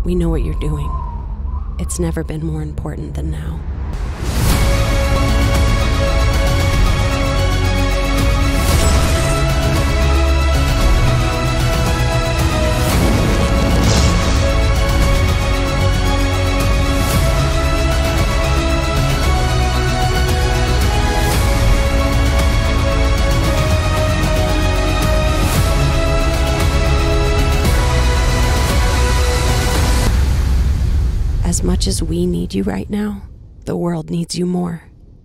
We know what you're doing. It's never been more important than now. As much as we need you right now, the world needs you more.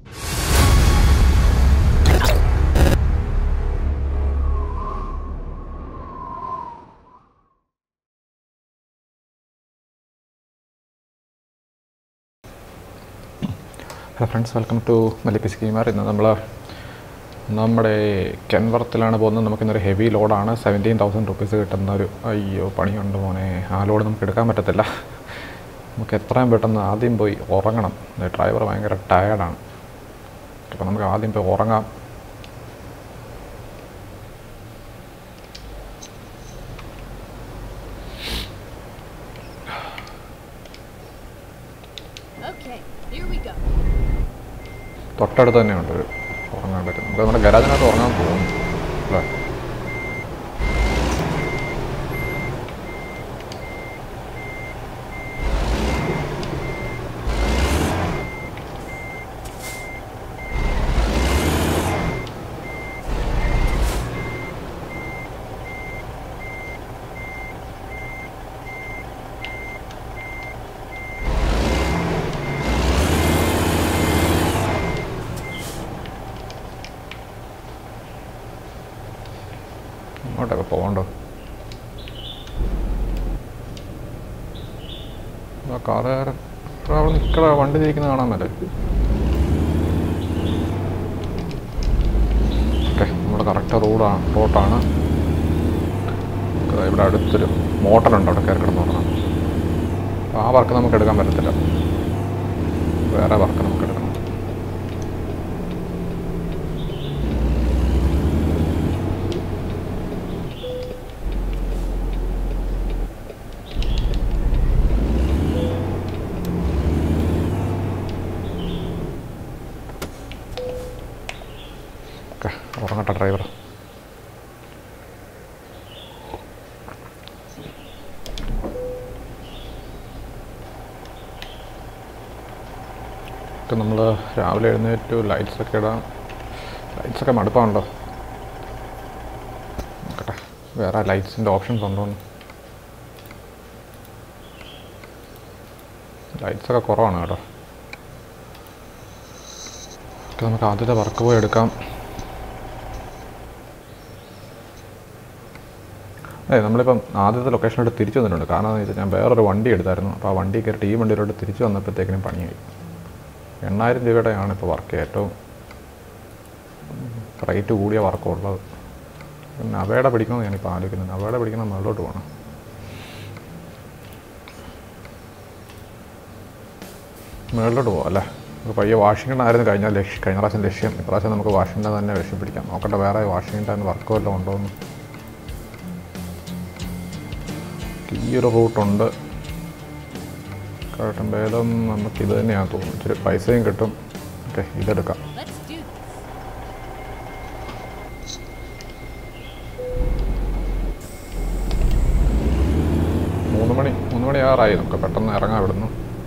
Hello friends welcome to മലിപ്പി സ്കീമർ ഇന്ന് നമ്മൾ നമ്മുടെ കെൻവർത്തിലാണ് പോകുന്നത് നമുക്കിന്നൊരു heavy ലോഡാണ് seventeen thousand rupees കിട്ടുന്ന ഒരു അയ്യോ പണിയുണ്ട് മോനെ ആ ലോഡ് നമുക്ക് എടുക്കാൻ പറ്റത്തില്ല നമുക്ക് എത്രയും പെട്ടെന്ന് ആദ്യം പോയി ഉറങ്ങണം ഡ്രൈവർ ഭയങ്കര ടയർഡാണ് അപ്പോൾ നമുക്ക് ആദ്യം പോയി ഉറങ്ങാം Okay, here we go. തൊട്ടടുത്ത് തന്നെയുണ്ട് ഒരു ഉറങ്ങാൻ പറ്റും നമുക്ക് നമ്മുടെ ഗരാജിനകത്ത് ഉറങ്ങാൻ പോകും അല്ലേ ഇങ്ങോട്ടൊക്കെ പോകണ്ടോ ആ കാറുകാരൻ എടാ, അവിടെ നിൽക്കട വണ്ടി തിരിക്കുന്ന കാണാൻ മേലെ ഓക്കെ നമ്മുടെ കറക്റ്റ് റോഡാണ് റോട്ടാണ് നമുക്ക് ഇവിടെ അടുത്തൊരു മോട്ടറുണ്ട് അവിടെ കയറി കിടന്ന് നോക്കണം അപ്പോൾ ആ വർക്ക് നമുക്ക് എടുക്കാൻ പറ്റത്തില്ല വേറെ വർക്ക് നമുക്ക് എടുക്കണം ഓക്കെ ഉറങ്ങട്ടെ ഡ്രൈവർ നമ്മൾ രാവിലെ എഴുന്നേറ്റ് ലൈറ്റ്സ് ഒക്കെ ഇടാം ലൈറ്റ്സ് ഒക്കെ മടുപ്പാണല്ലോ നോക്കട്ടെ വേറെ ലൈറ്റ്സിൻ്റെ ഓപ്ഷൻസ് ഉണ്ടോ ലൈറ്റ്സ് ഒക്കെ കുറവാണ് കേട്ടോ ഓക്കെ നമുക്ക് ആദ്യത്തെ വർക്ക് പോയി എടുക്കാം അതെ നമ്മളിപ്പം ആദ്യത്തെ ലൊക്കേഷനോട്ട് തിരിച്ചു വന്നിട്ടുണ്ട് കാരണം എന്ന് വെച്ചാൽ ഞാൻ വേറൊരു വണ്ടി എടുത്തായിരുന്നു അപ്പോൾ ആ വണ്ടി കയറിയിട്ട് ഈ വണ്ടിയിലോട്ട് തിരിച്ചു വന്നപ്പോഴത്തേക്കിനും പണിയായി എണ്ണായിരം രൂപയുടെയാണ് ഇപ്പോൾ വർക്ക് ഏറ്റവും റേറ്റ് കൂടിയ വർക്കും ഉള്ളത് പിന്നെ അവയുടെ പിടിക്കണമെന്ന് ഞാനിപ്പോൾ ആലോചിക്കുന്നത് അവയുടെ പിടിക്കണം മുകളിലോട്ട് പോകണം മുകളിലോട്ട് പോകാം അല്ലേ നമുക്ക് പയ്യെ വാഷിംഗ്ടൺ ആയിരുന്നു കഴിഞ്ഞ ലക്ഷ്യം കഴിഞ്ഞ പ്രാവശ്യം ലക്ഷ്യം ഇപ്രാവശ്യം നമുക്ക് വാഷിംഗ്ടൺ തന്നെ ലക്ഷ്യം പിടിക്കാം നോക്കട്ടെ വേറെ വാഷിംഗ്ടൺ വർക്ക് വല്ലതും ഉണ്ടോ എന്ന് ഈ ഒരു റൂട്ടുണ്ട് കേട്ടും ഭേദം നമുക്ക് ഇത് തന്നെയാണ് തോന്നുന്നു ഇച്ചിരി പൈസയും കിട്ടും ഓക്കെ ഇതെടുക്കാം Let's do this. മൂന്ന് മണി മൂന്ന് മണി ആറായി നമുക്ക് പെട്ടെന്ന് ഇറങ്ങാം ഇവിടുന്ന്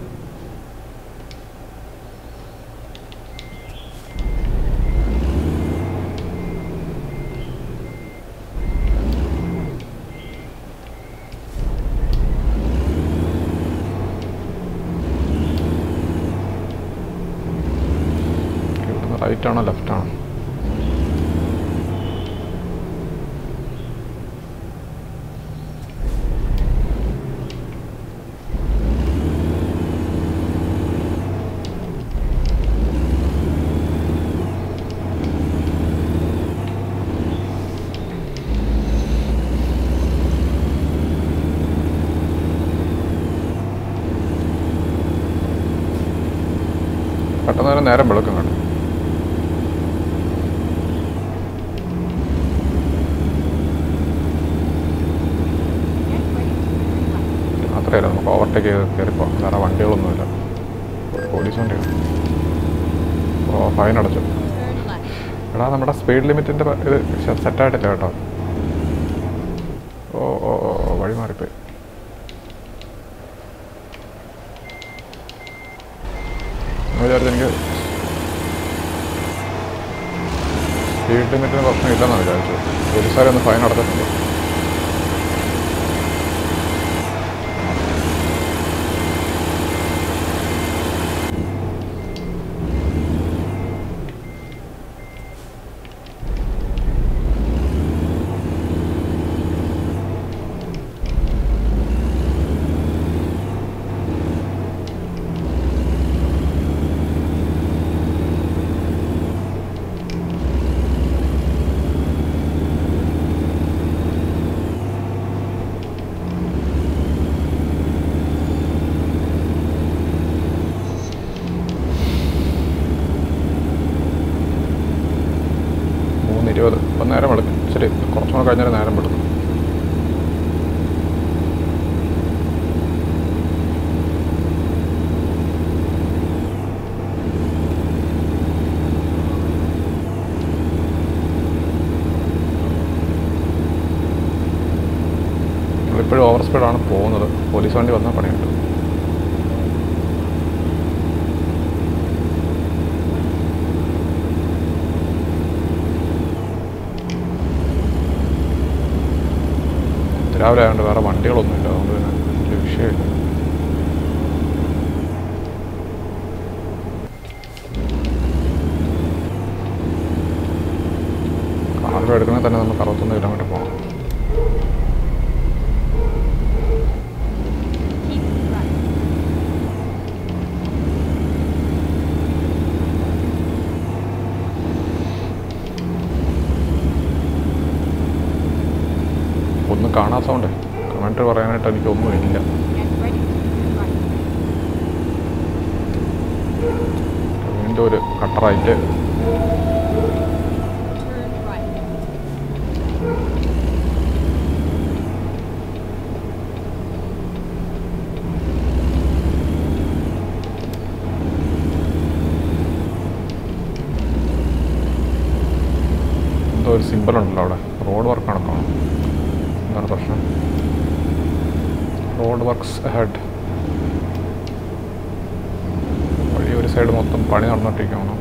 ഇവിടുന്ന് റൈറ്റ് ആണോ ലെഫ്റ്റ് ആണോ പെട്ടെന്ന് തന്നെ നേരം വെളുക്കും കേട്ടോ Get ready to relax. മാത്രമേ നമുക്ക് ഓവർടേക്ക് ചെയ്ത് കയറിപ്പോ വേറെ വണ്ടികളൊന്നുമില്ല പോലീസ് വണ്ടിയാണ് ഓ ഫൈൻ അടച്ചു Turn left. എടാ നമ്മുടെ സ്പീഡ് ലിമിറ്റിൻ്റെ ഇത് സെറ്റായിട്ടില്ല കേട്ടോ ഓ ഓ ഓ ഓ, വഴി മാറിപ്പോയി ഞാൻ വിചാരിച്ചു എനിക്ക് സ്പീഡ് ലിമിറ്റിന് പ്രശ്നമില്ലെന്നാണ് വിചാരിച്ചു പോലീസുകാരൊന്ന് ഫൈൻ അടച്ചിട്ടുണ്ട് മൂന്ന് ഇരുപത് ഇപ്പം നേരം എടുക്കും ശരി കുറച്ചുകൂടെ കഴിഞ്ഞാൽ നേരം എടുക്കും നമ്മളിപ്പോഴും ഓവർ സ്പീഡാണ് പോകുന്നത് പോലീസ് വണ്ടി വന്നാൽ പണിയുണ്ട് രാവിലെ ആയതുകൊണ്ട് വേറെ വണ്ടികളൊന്നുമില്ല അതുകൊണ്ട് പിന്നെ വലിയ വിഷയമില്ല കാർഗോ എടുക്കണമെങ്കിൽ തന്നെ നമുക്ക് അറുപത്തൊന്ന് കിലോമീറ്റർ പോകണം Keep right. ഒന്നും കാണാൻ സൗണ്ട് കമൻറ്റ് പറയാനായിട്ട് എനിക്കൊന്നുമില്ല Get ready. Turn right. വീണ്ടും ഒരു കട്ടറായിട്ട് Turn right. എന്തോ ഒരു സിമ്പിൾ ഉണ്ടല്ലോ അവിടെ റോഡ് വർക്ക് നടക്കണം എന്താണ് പ്രശ്നം റോഡ് വർക്ക്സ് ഹെഡ് വഴി ഒരു സൈഡ് മൊത്തം പണി നടന്നിട്ടിരിക്കണം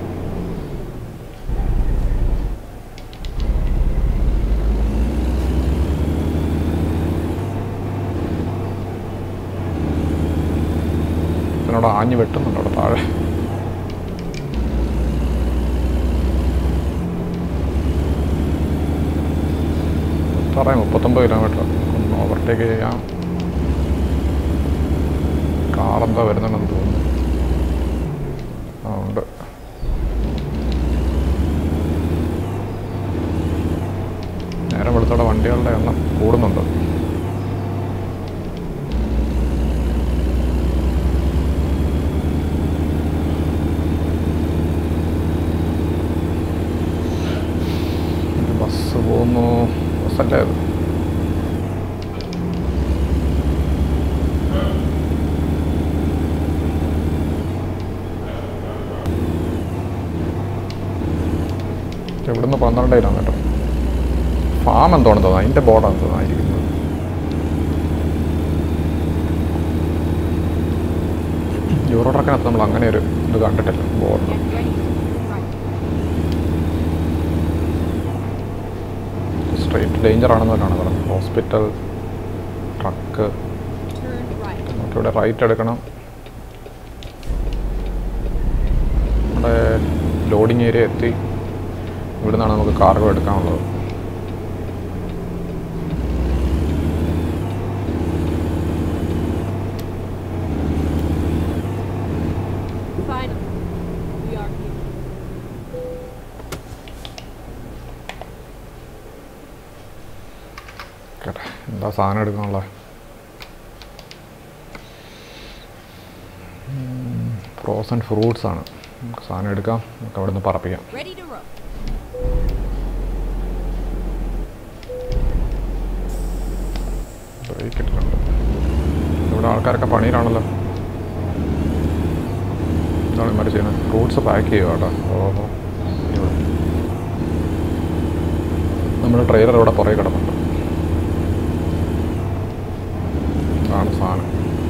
ഇതിനോട് ആഞ്ഞ് വെട്ടുന്നുണ്ട് അവിടെ താഴെ പറയാം മുപ്പത്തൊമ്പത് കിലോമീറ്റർ ഒന്ന് ഓവർടേക്ക് ചെയ്യാം കാറെന്താ വരുന്നുണ്ടെന്ന് തോന്നുന്നു ആ ഉണ്ട് നേരം വെളുത്തോടെ വണ്ടികളുടെ എണ്ണം കൂടുന്നുണ്ട് ഒരു ബസ് പോകുന്നു ബസ്സല്ലേ അത് ഇവിടുന്ന് പന്ത്രണ്ട് കിലോമീറ്റർ ഫാം എന്തോണെന്ന് തോന്നുന്നു അതിൻ്റെ ബോർഡാണ് തോന്നായിരിക്കുന്നത് യൂറോ ട്രക്കിനകത്ത് നമ്മൾ അങ്ങനെ ഒരു ഇത് കണ്ടിട്ടില്ല board Get ready. Turn right. Straight danger ആണെന്ന് തന്നെയാണ് പറഞ്ഞത് ഹോസ്പിറ്റൽ ട്രക്ക് Turn right. നമുക്കിവിടെ റൈറ്റ് എടുക്കണം നമ്മുടെ ലോഡിങ് ഏരിയ എത്തി ഇവിടെ നിന്നാണ് നമുക്ക് കാർഗോ എടുക്കാനുള്ളത് Finally, we are here. കേട്ടെ എന്താ സാധനം എടുക്കാനുള്ളത് ഫ്രോസൺ ഫ്രൂട്ട്സ് ആണ് നമുക്ക് സാധനം എടുക്കാം നമുക്ക് അവിടെ നിന്ന് പറപ്പിക്കാം Ready to roll. ബ്രേക്ക് ഇട്ടിട്ടുണ്ട് ഇവിടെ ഇവിടെ ആൾക്കാരൊക്കെ പണിയിലാണല്ലോ എന്താണ് ഇമാര് ചെയ്യുന്നത് ഫ്രൂട്ട്സ് പാക്ക് ചെയ്യുക കേട്ടോ ഓഹോ ഇവിടെ നമ്മുടെ ട്രെയിലർ ഇവിടെ പുറകെ കിടപ്പുണ്ട് ഇതാണ് സാധനം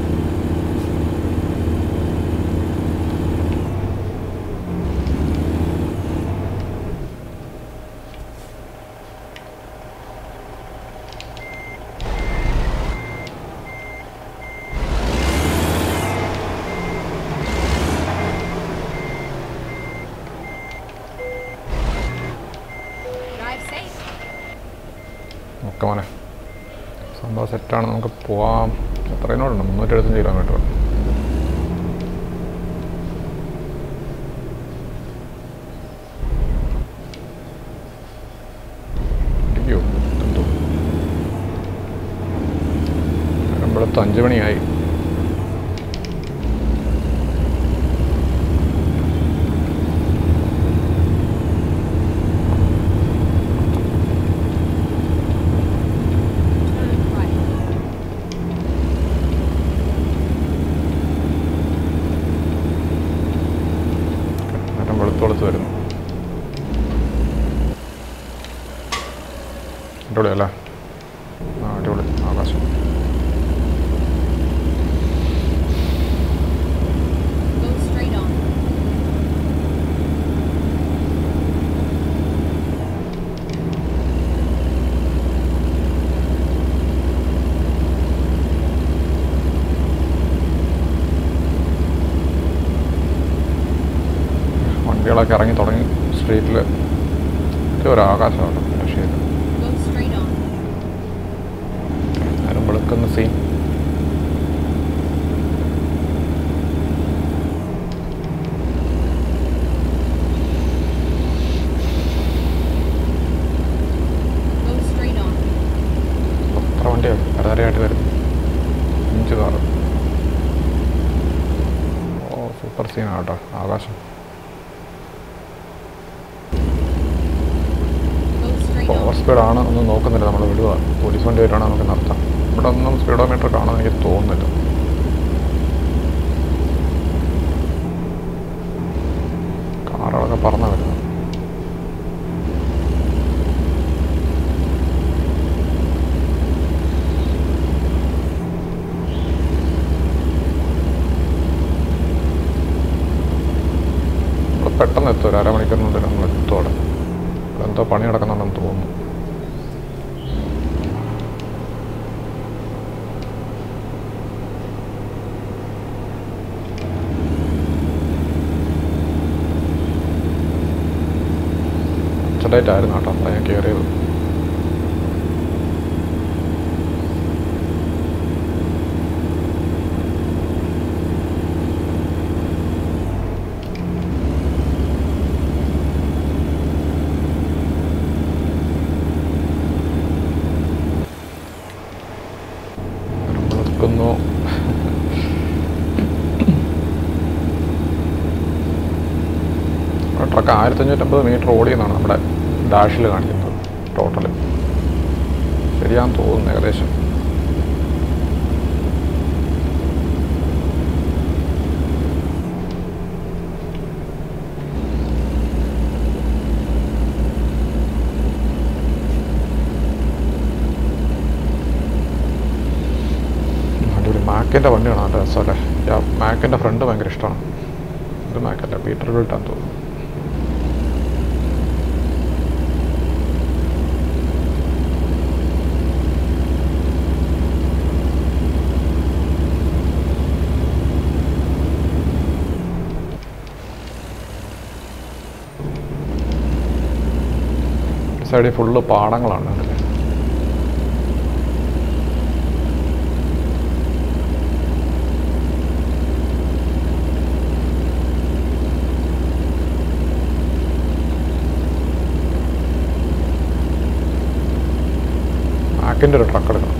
Drive safe. ഒക്കെ മോനെ സംഭവം സെറ്റാണ് നമുക്ക് പോവാം എത്രയിനോടുണ്ട് മുന്നൂറ്റി എഴുപത്തഞ്ച് കിലോമീറ്റർ അയ്യോ എന്തോ വരുമ്പോഴത്ത് അഞ്ച് മണിയായി Turn right. നേരം വെളുത്തോളത്ത് വരുന്നു അടിപൊളിയല്ലേ ആ അടിപൊളി ആകാശം Go straight on. വണ്ടികളൊക്കെ ഇറങ്ങി തുടങ്ങി സ്ട്രീറ്റിൽ ഒരു ആകാശമാണ് രക്ഷയില്ല Go straight on. നേരം വെളുക്കുന്ന സീൻ Go straight on. എത്ര വണ്ടിയാണ് വരതരയായിട്ട് വരുന്നു അഞ്ച് കാറ് ഓ സൂപ്പർ സീനാണ് കേട്ടോ ആകാശം Go straight ഓവർ on. സ്പീഡാണ് ഒന്നും നോക്കുന്നില്ല നമ്മൾ വിടുക പോലീസ് വണ്ടി വരുവാണ് നമുക്ക് നിർത്താം ഇവിടെ ഒന്നും സ്പീഡോമീറ്റർ കാണുമെന്ന് എനിക്ക് തോന്നുന്നില്ല കാറുകളൊക്കെ പറന്നു വരുന്നു ഇവിടെ പെട്ടെന്ന് എത്തും ഒരു അരമണിക്കൂറിനുള്ളിൽ നമ്മൾ എത്തോടെ ഇവിടെ എന്തോ പണി നടക്കുന്നുണ്ടെന്ന് തോന്നുന്നു ഉച്ചഡേറ്റ് ആയിരുന്നു കേട്ടോ അതാണ് ഞാൻ കയറിയത് നമ്മളെത്തുന്നു ട്രക്ക് ആയിരത്തഞ്ഞൂറ്റമ്പത് മീറ്റർ ഓടിയെന്നാണ് നമ്മുടെ ഡാഷിൽ കാണിക്കുന്നത് ടോട്ടൽ ശരിയാന്ന് തോന്നുന്നു ഏകദേശം അടിപൊളി മാക്കിൻ്റെ വണ്ടിയാണ് നല്ല രസമല്ലേ ആ മാക്കിൻ്റെ ഫ്രണ്ട് ഭയങ്കര ഇഷ്ടമാണ് ഇത് മാക്കല്ല പീറ്റർ ബിൽട്ടാന്ന് തോന്നുന്നു ഈ സൈഡിൽ ഫുള്ള് പാടങ്ങളാണ് കണ്ടില്ലേ ആക്കിൻ്റെ ഒരു ട്രക്ക് എടുക്കണം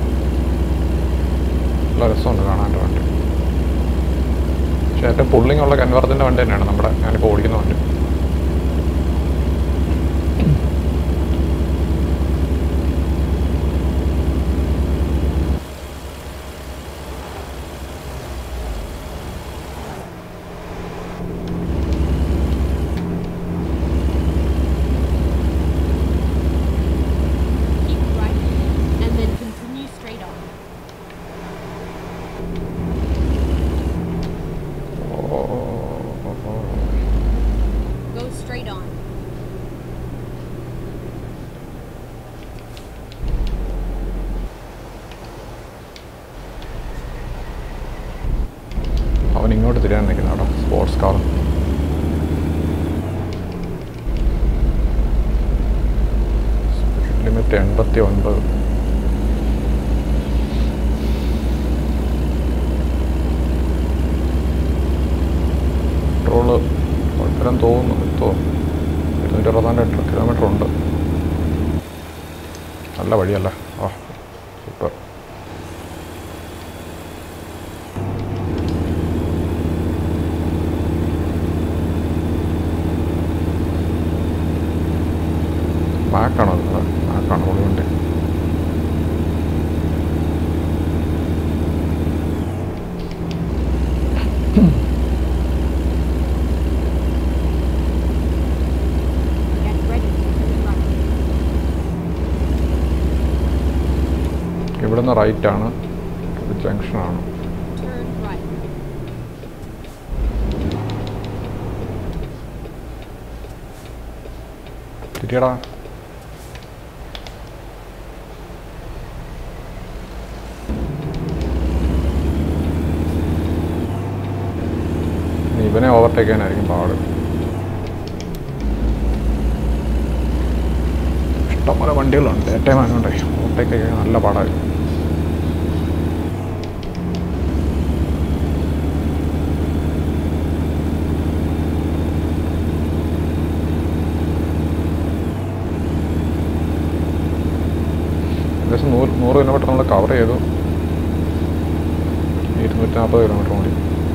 നല്ല രസമുണ്ട് കാണാൻ വണ്ടി പക്ഷേ ഏറ്റവും പുള്ളിങ് ഉള്ള കൻവർത്തിൻ്റെ വണ്ടി തന്നെയാണ് നമ്മുടെ ഞാനിപ്പോൾ ഓടിക്കുന്ന വണ്ടി റൈറ്റിലോട്ട് തിരിയാൻ നിൽക്കുന്നത് കേട്ടോ സ്പോർട്സ് കാർ സ്പീഡ് ലിമിറ്റ് എൺപത്തി ഒൻപത് പെട്രോള് കുഴപ്പമില്ലെന്ന് തോന്നുന്നു എത്തോ ഇരുന്നൂറ്റി അറുപത്തിനാല് കിലോമീറ്റർ ഉണ്ട് നല്ല വഴിയല്ല ആ സൂപ്പർ മാക്കാണോ അത് മാക്കാണ് പൊളി വണ്ടി Get ready to turn right. ഇവിടുന്ന് റൈറ്റ് ആണ് ഇത് ജംഗ്ഷനാണ് Turn right. തിരിയടാ ഇനി ഇവനെ ഓവർടേക്ക് ചെയ്യാനായിരിക്കും പാട് ഇഷ്ടംപോലെ വണ്ടികളുണ്ട് ഏറ്റവും വാങ്ങണ്ടേ ഓവർടേക്ക് ചെയ്യാൻ നല്ല പാടായിരിക്കും ഏകദേശം നൂറ് നൂറ് കിലോമീറ്റർ നമ്മൾ കവർ ചെയ്തു ഇരുന്നൂറ്റി നാൽപ്പത് കിലോമീറ്റർ കൂടി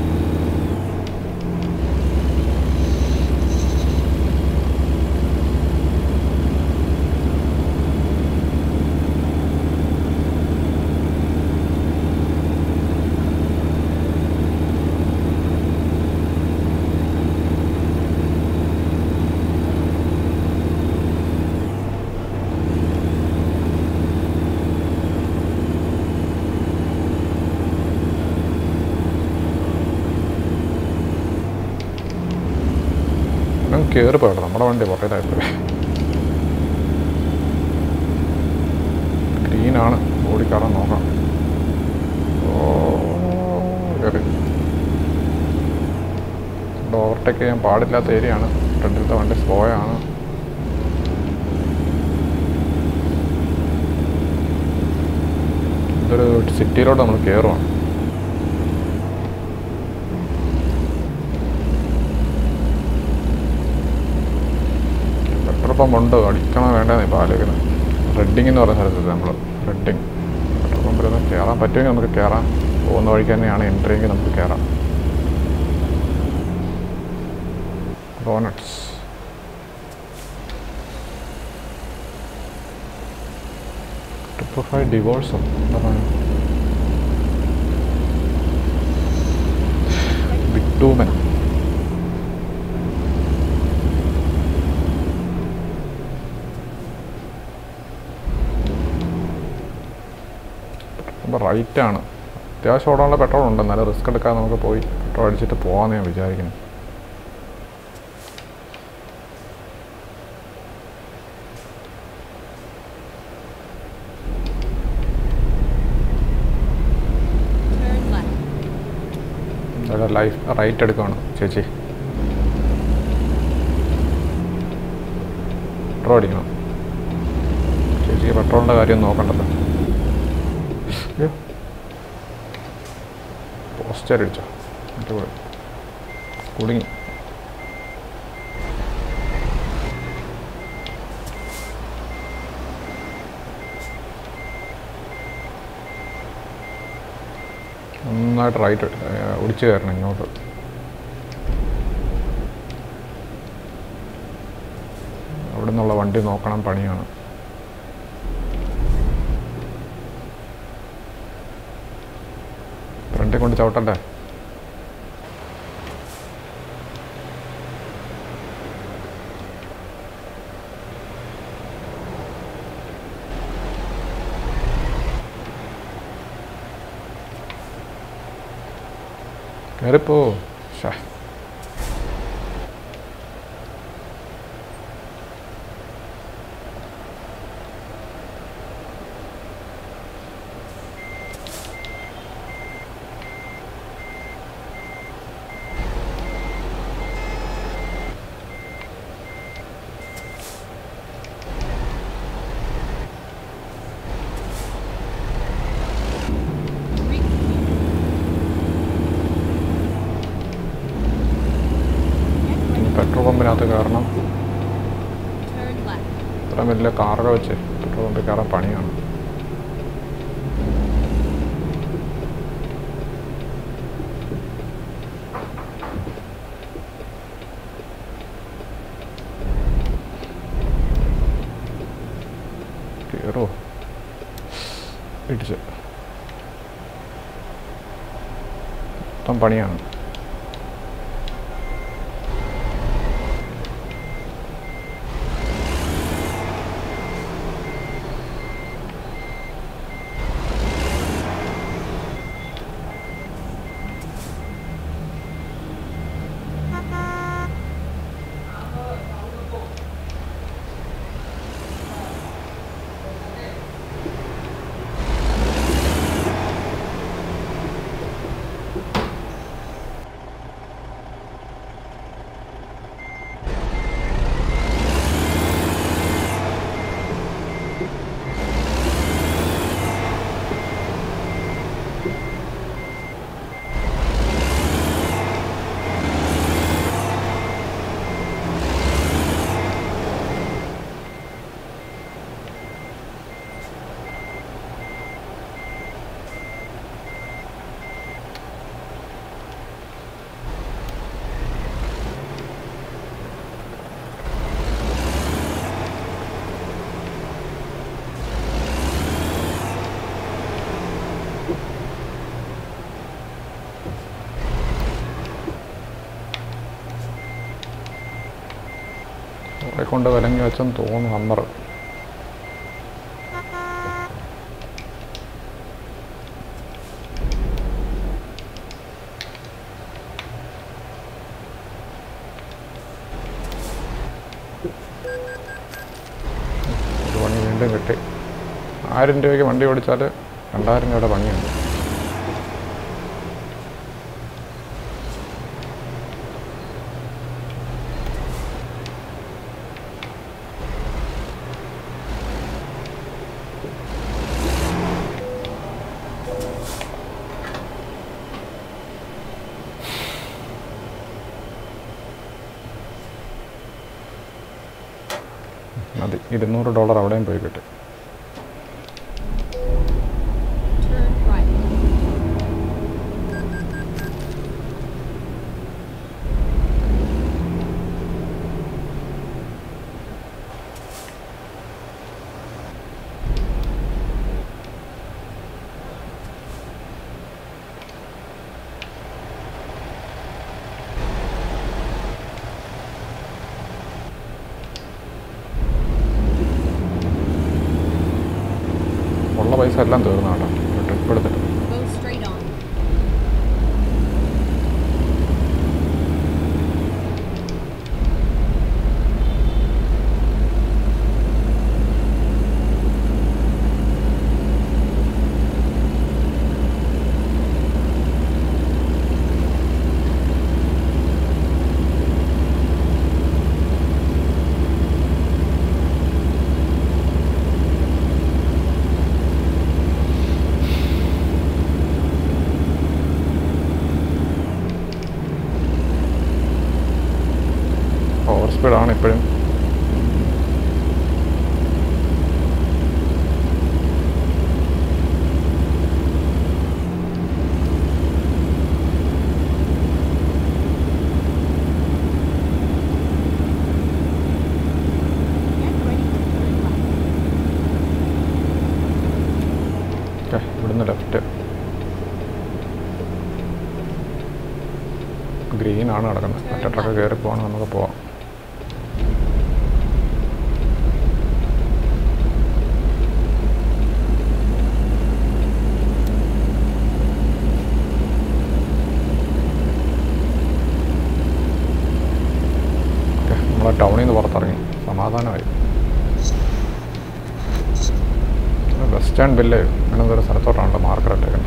ഞാൻ കയറി പോകട്ടെ നമ്മുടെ വണ്ടി പുറത്തേലായിപ്പോയി ഗ്രീനാണ് ഓടിക്കാറാൻ നോക്കാം ഓ കയറി ഇവിടെ ഓവർടേക്ക് ചെയ്യാൻ പാടില്ലാത്ത ഏരിയ ആണ് ഫ്രണ്ടിലത്തെ വണ്ടി സ്ലോ ആണ് ഇതൊരു സിറ്റിയിലോട്ട് നമ്മൾ കയറുവാണ് പെട്രോൾ പമ്പ് ഉണ്ട് അടിക്കണോ വേണ്ടതെന്ന് ഇപ്പോൾ ആലോചിക്കുന്നത് റെഡിങ് എന്ന് പറയുന്ന സ്ഥലത്ത് നമ്മൾ റെഡിങ് പെട്രോൾ പമ്പിലൊന്ന് കയറാൻ പറ്റുമെങ്കിൽ നമുക്ക് കയറാം പോകുന്ന വഴിക്ക് തന്നെയാണ് എൻട്രി എങ്കിൽ നമുക്ക് കയറാം ബോണറ്റ്സ് ട്രിപ്പിൾ ഫൈവ് ഡിവോഴ്സോ എന്താ പറയുക ബിറ്റൂമൻ അപ്പോൾ റൈറ്റാണ് അത്യാവശ്യം ഓടാനുള്ള പെട്രോൾ ഉണ്ട് എന്നാലും റിസ്ക് എടുക്കാതെ നമുക്ക് പോയി പെട്രോൾ അടിച്ചിട്ട് പോകാമെന്ന് ഞാൻ വിചാരിക്കുന്നു Turn left. അവിടെ ലൈഫ് റൈറ്റ് എടുക്കുകയാണ് ചേച്ചി പെട്രോൾ അടിക്കണം ചേച്ചിക്ക് പെട്രോളിൻ്റെ കാര്യം നോക്കണ്ടല്ലോ അയ്യോ പോസ്റ്റർ അടിച്ചോ മറ്റേ പോയി കുടുങ്ങി നന്നായിട്ട് റൈറ്റ് ഒടിച്ചു കയറണം ഇങ്ങോട്ട് അവിടെ നിന്നുള്ള വണ്ടി നോക്കണം പണിയാണ് ഫ്രണ്ടിൽ കൊണ്ട് ചവിട്ടണ്ടേ കയറിപ്പോ ഷാ പമ്പിനകത്ത് കയറണം Turn left. ഇത്രയും വലിയ കാറൊക്കെ വെച്ച് പെട്രോൾ പമ്പിൽ കയറാൻ പണിയാണ് കയറോ ഇടിച്ച് മൊത്തം പണിയാണ് കുറെ കൊണ്ട് വിലങ്ങി വെച്ചെന്ന് തോന്നുന്നു ഹമ്മർ ഒരു പണി വീണ്ടും കിട്ടി ആയിരം രൂപയ്ക്ക് വണ്ടി ഓടിച്ചാൽ രണ്ടായിരം രൂപയുടെ പണിയുണ്ട് മതി ഇരുന്നൂറ് ഡോളർ അവിടെയും പോയി കിട്ടി Turn right. ഉള്ള പൈസ എല്ലാം തീർന്നു കേട്ടോ ഒരു ട്രിപ്പ് എടുത്തിട്ട് Go straight on. ഓവർ സ്പീഡാണ് ഇപ്പോഴും Get ready to turn left. Okay ഇവിടുന്ന് ലെഫ്റ്റ് ഗ്രീൻ ആണ് കിടക്കുന്നത് മറ്റേ ട്രക്ക് കയറി പോകണം നമുക്ക് പോവാം ഓക്കെ നമ്മളെ ടൗണിൽ നിന്ന് പുറത്തിറങ്ങി സമാധാനമായി വെസ്റ്റേൺ വില്ലേജ് അങ്ങനെ ഒരു സ്ഥലത്തോട്ടാണല്ലോ മാർക്കർ ഇട്ടേക്കുന്നത്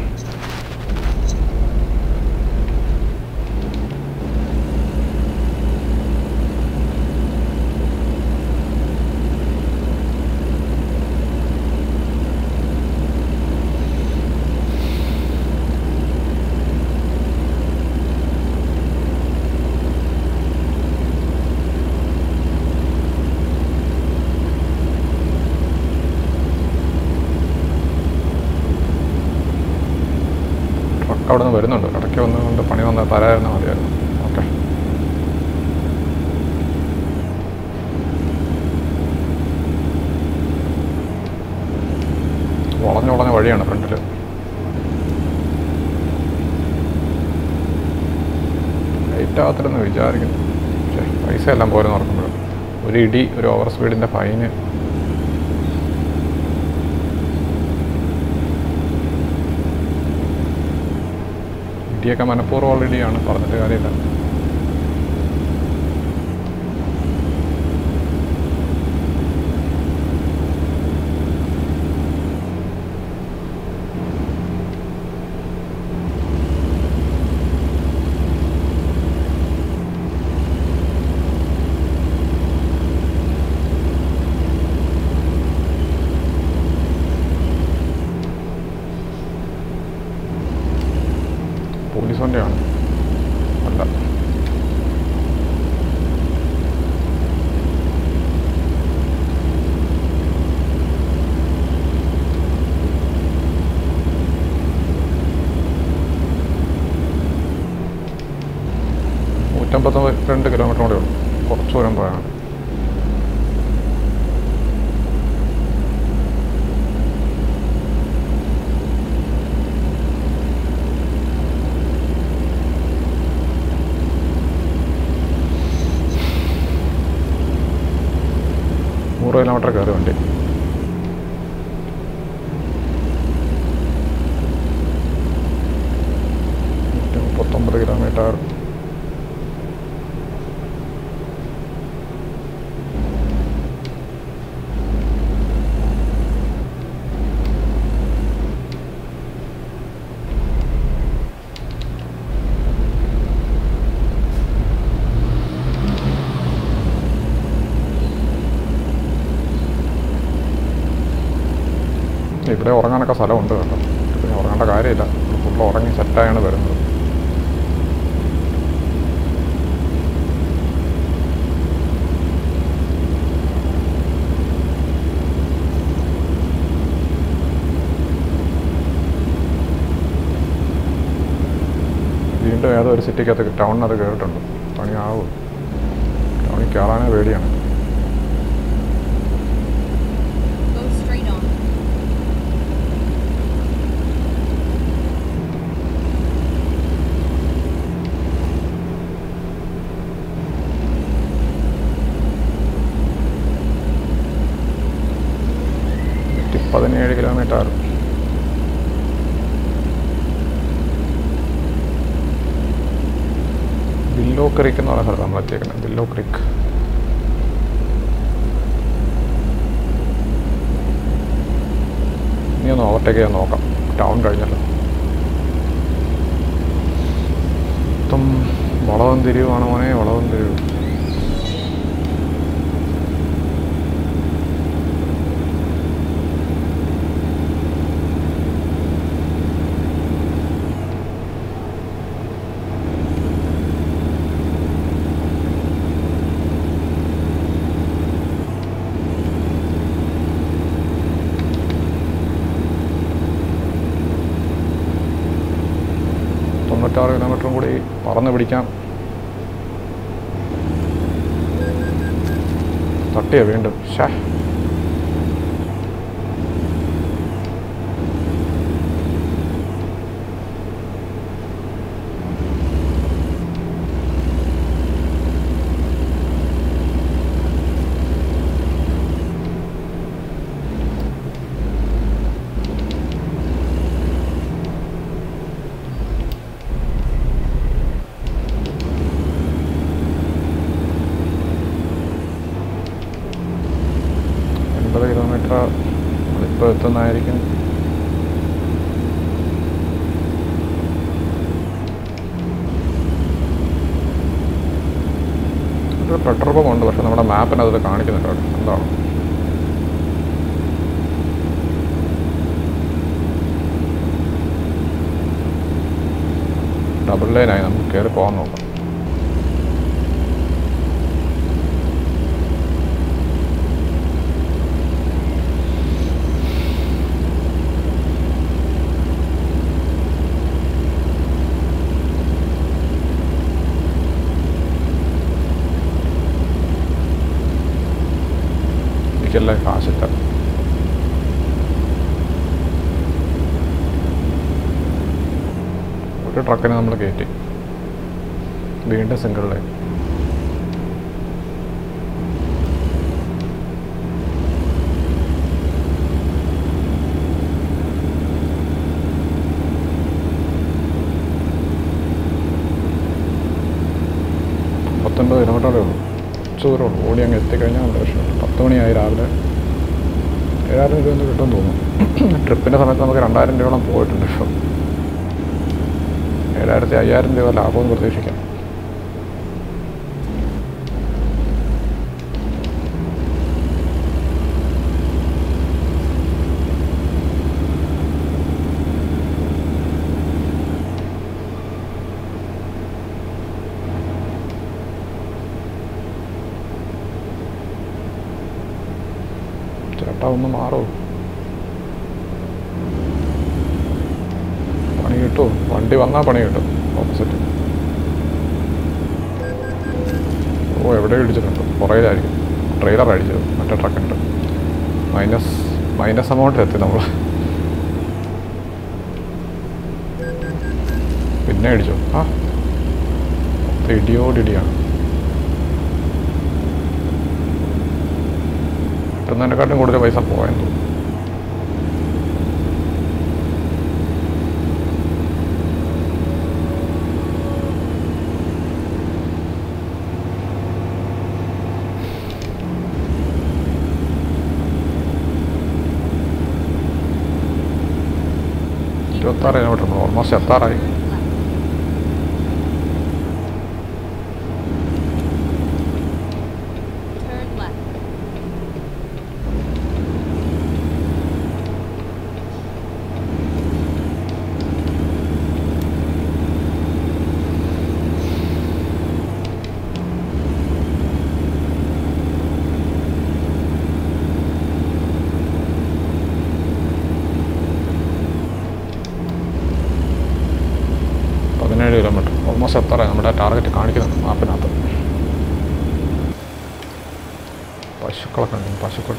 അവിടെ നിന്ന് വരുന്നുണ്ട് ഇടയ്ക്ക് വന്നുകൊണ്ട് പണി വന്ന് തരായിരുന്നാൽ മതിയായിരുന്നു ഓക്കെ വളഞ്ഞു വളഞ്ഞ വഴിയാണ് ഫ്രണ്ടിൽ ലൈറ്റ് ആകത്തില്ലെന്ന് വിചാരിക്കുന്നു പക്ഷേ പൈസ എല്ലാം പോരെന്ന് ഓർക്കുമ്പോൾ ഒരു ഇടി ഒരു ഓവർ സ്പീഡിൻ്റെ ഫൈന് ഇടിയൊക്കെ മനഃപൂർവ്വമുള്ള ഇടിയാണ് പറഞ്ഞിട്ട് കാര്യമില്ല പോലീസ് വണ്ടിയാണ് അല്ല നൂറ്റമ്പത്തൊമ്പത് രണ്ട് കിലോമീറ്റർ കൂടെ ഉള്ളൂ കുറച്ച് ദൂരം പോയാണ് നൂറ് കിലോമീറ്റർ കയറി വണ്ടി നൂറ്റി മുപ്പത്തൊമ്പത് കിലോമീറ്റർ ഇവിടെ ഉറങ്ങാനൊക്കെ സ്ഥലമുണ്ട് കേട്ടോ പിന്നെ ഉറങ്ങേണ്ട കാര്യമില്ല ഫുള്ള് ഉറങ്ങി സെറ്റായാണ് വരുന്നത് വീണ്ടും ഏതോ ഒരു സിറ്റിക്കകത്ത് ടൗണിനകത്ത് കയറിയിട്ടുണ്ട് പണിയാവും ടൗണിൽ കയറാനേ പേടിയാണ് Go straight on. നൂറ്റി പതിനേഴ് കിലോമീറ്റർ ബില്ലോ ക്രീക്ക് എന്ന് പറയുന്ന സ്ഥലത്ത് നമ്മൾ എത്തിയേക്കുന്നത് ബില്ലോ ക്രീക്ക് ഇനി ഒന്ന് ഓവർടേക്ക് ചെയ്യാൻ നോക്കാം ടൗൺ കഴിഞ്ഞല്ലോ മൊത്തം വളവും തിരിവുമാണ് മോനെ വളവും തിരിവ് തൊണ്ണൂറ്റാറ് കിലോമീറ്ററും കൂടി പറന്ന് പിടിക്കാം തട്ടിയ വീണ്ടും ഷേ എൺപത് കിലോമീറ്റർ നമ്മളിപ്പോൾ എത്തുന്നതായിരിക്കും ഒരു പെട്രോൾ പമ്പ് ഉണ്ട് പക്ഷെ നമ്മുടെ മാപ്പിനകത്ത് കാണിക്കുന്നുണ്ട് അവിടെ എന്താണ് ഡബിൾ ലൈനായി നമുക്ക് കയറി പോകാൻ നോക്കാം ഒരു ട്രക്കിനെ നമ്മൾ കയറ്റി വീണ്ടും സിംഗിൾ ലൈൻ പത്തൊൻപത് കിലോമീറ്ററേ ഉള്ളൂ കുറച്ച് ദൂരമുള്ളൂ ഓടി അങ്ങ് എത്തിക്കഴിഞ്ഞാൽ നമ്മുടെ രക്ഷപ്പെട്ടു പത്ത് മണിയായി രാവിലെ ഏഴായിരം രൂപ ഒന്ന് കിട്ടുമെന്ന് തോന്നുന്നു ട്രിപ്പിൻ്റെ സമയത്ത് നമുക്ക് രണ്ടായിരം രൂപയോളം പോയിട്ടുണ്ട് ഇപ്പം ഏഴായിരത്തി അയ്യായിരം രൂപ ലാഭമെന്ന് പ്രതീക്ഷിക്കാം ചേട്ടാ ഒന്ന് മാറോ പണി കിട്ടുമോ വണ്ടി വന്നാൽ പണി കിട്ടും ഓപ്പോസിറ്റ് ഓ എവിടെ ഇടിച്ചിട്ടുണ്ട് പുറകിലായിരിക്കും ട്രെയിലർ അടിച്ചത് മറ്റേ ട്രക്കുണ്ട് മൈനസ് മൈനസ് എമൗണ്ട് എത്തി നമ്മൾ പിന്നെ ഇടിച്ചു ആ മൊത്തം ഇടിയോടിടിയാണ് കിട്ടുന്നതിനെക്കാട്ടും കൂടുതൽ പൈസ പോയെന്ന് തോന്നുന്നു ഇരുപത്താറ് കിലോമീറ്റർ ഓൾമോസ്റ്റ് എത്താറായി Turn left. പതിനേഴ് കിലോമീറ്റർ ഓൾമോസ്റ്റ് എത്താറായി നമ്മുടെ ടാർഗറ്റ് കാണിക്കുന്നുണ്ട് മാപ്പിനകത്ത് പശുക്കളൊക്കെ ഉണ്ട് പശുക്കൾ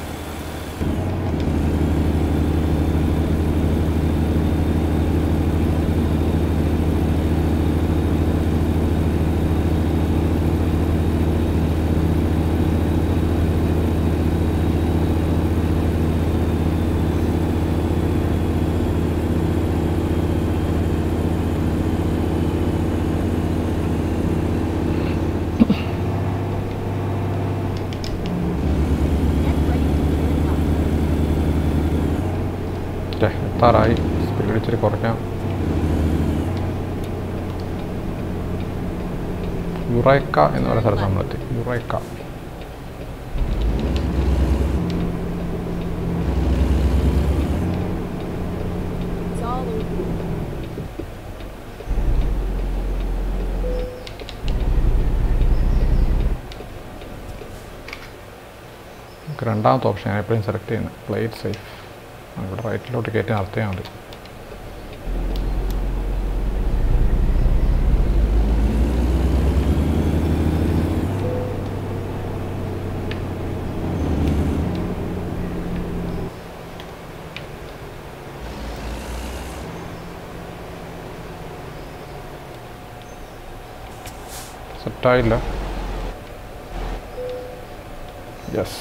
Get ready to turn left. ഛെ, എത്താറായി സ്പീഡ് ഇച്ചിരി കുറയ്ക്കാം യുറൈക്ക എന്ന് പറയുന്ന സ്ഥലത്ത് നമ്മളെത്തി യുറൈക്ക It's all over. നമുക്ക് രണ്ടാമത്തെ ഓപ്ഷൻ ഞാൻ എപ്പോഴും സെലക്ട് ചെയ്യുന്നത് പ്ലേറ്റ് സേഫ് ഇവിടെ റൈറ്റിലോട്ട് കയറ്റി നടത്തിയാൽ മതി സെറ്റായില്ല യെസ്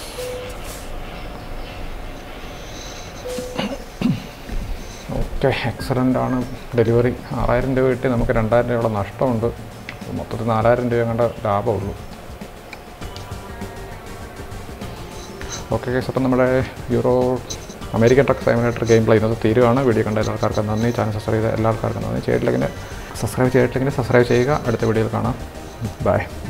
ഓക്കെ എക്സലൻ്റ് ആണ് ഡെലിവറി ആറായിരം രൂപ കിട്ടി നമുക്ക് രണ്ടായിരം രൂപയുടെ നഷ്ടമുണ്ട് മൊത്തത്തിൽ നാലായിരം രൂപ കണ്ട ലാഭമുള്ളൂ ഓക്കെ കേസ് അപ്പം നമ്മുടെ Euro American truck simulator game play ഇന്നത്തെ തീരുവാണ് വീഡിയോ കണ്ട എല്ലാ ആൾക്കാർക്കും നന്ദി ചാനൽ സബ്സ്ക്രൈബ് ചെയ്ത എല്ലാ ആൾക്കാർക്കും നന്ദി ചെയ്തിട്ടില്ലെങ്കിൽ സബ്സ്ക്രൈബ് ചെയ്തിട്ടില്ലെങ്കിൽ സബ്സ്ക്രൈബ് ചെയ്യുക അടുത്ത വീഡിയോയിൽ കാണാം ബൈ